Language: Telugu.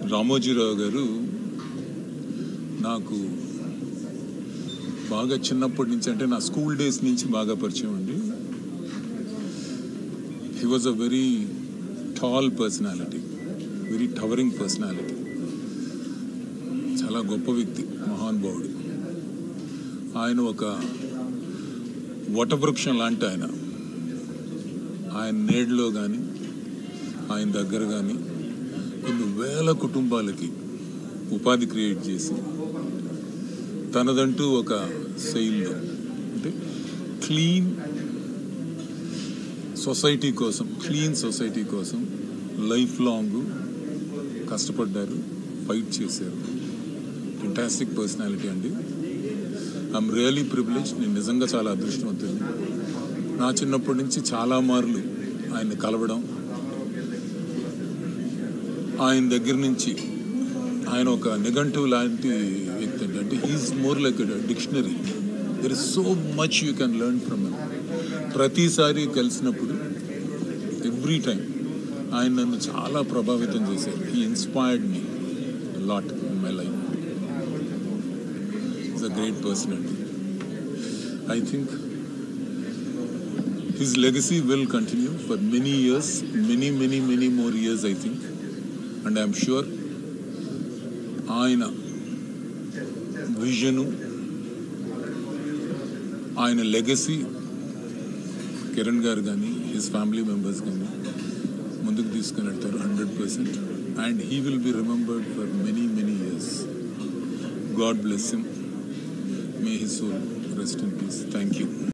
రామోజీరావు గారు నాకు బాగా చిన్నప్పటి నుంచి అంటే నా స్కూల్ డేస్ నుంచి బాగా పరిచయం అండి he was a very tall personality very towering personality చాలా గొప్ప వ్యక్తి మహానుభావుడు ఆయన ఒక వటవృక్షం లాంటి ఆయన ఆయన నీడలో కానీ ఆయన దగ్గర కానీ కొన్ని వేల కుటుంబాలకి ఉపాధి క్రియేట్ చేసి తనదంటూ ఒక శైలిలో అంటే క్లీన్ సొసైటీ కోసం క్లీన్ సొసైటీ కోసం లైఫ్ లాంగ్ కష్టపడ్డారు ఫైట్ చేశారు ఫెంటాస్టిక్ పర్సనాలిటీ అండి ఐఎమ్ రియలీ ప్రివిలేజ్ నేను నిజంగా చాలా అదృష్టవంతుని నా చిన్నప్పటి నుంచి చాలా మార్లు ఆయన్ని కలవడం ఆయన దగ్గర నుంచి ఆయన ఒక నిఘంటువు లాంటి వ్యక్తి అండి అంటే he is more like dictionary there is so much you can learn from him ప్రతిసారి కలిసినప్పుడు ఎవ్రీ టైం ఆయన నన్ను చాలా ప్రభావితం చేశారు he inspired me lot in my life is a great person అండి I think his legacy will continue for many years many many many more years I think and I'm sure ఆయన విజను ఆయన లెగసీ కిరణ్ గారు కానీ హిస్ ఫ్యామిలీ మెంబర్స్ కానీ ముందుకు తీసుకుని వెళ్తారు hundred percent and he will be remembered for many many years God bless him may his soul rest in peace thank you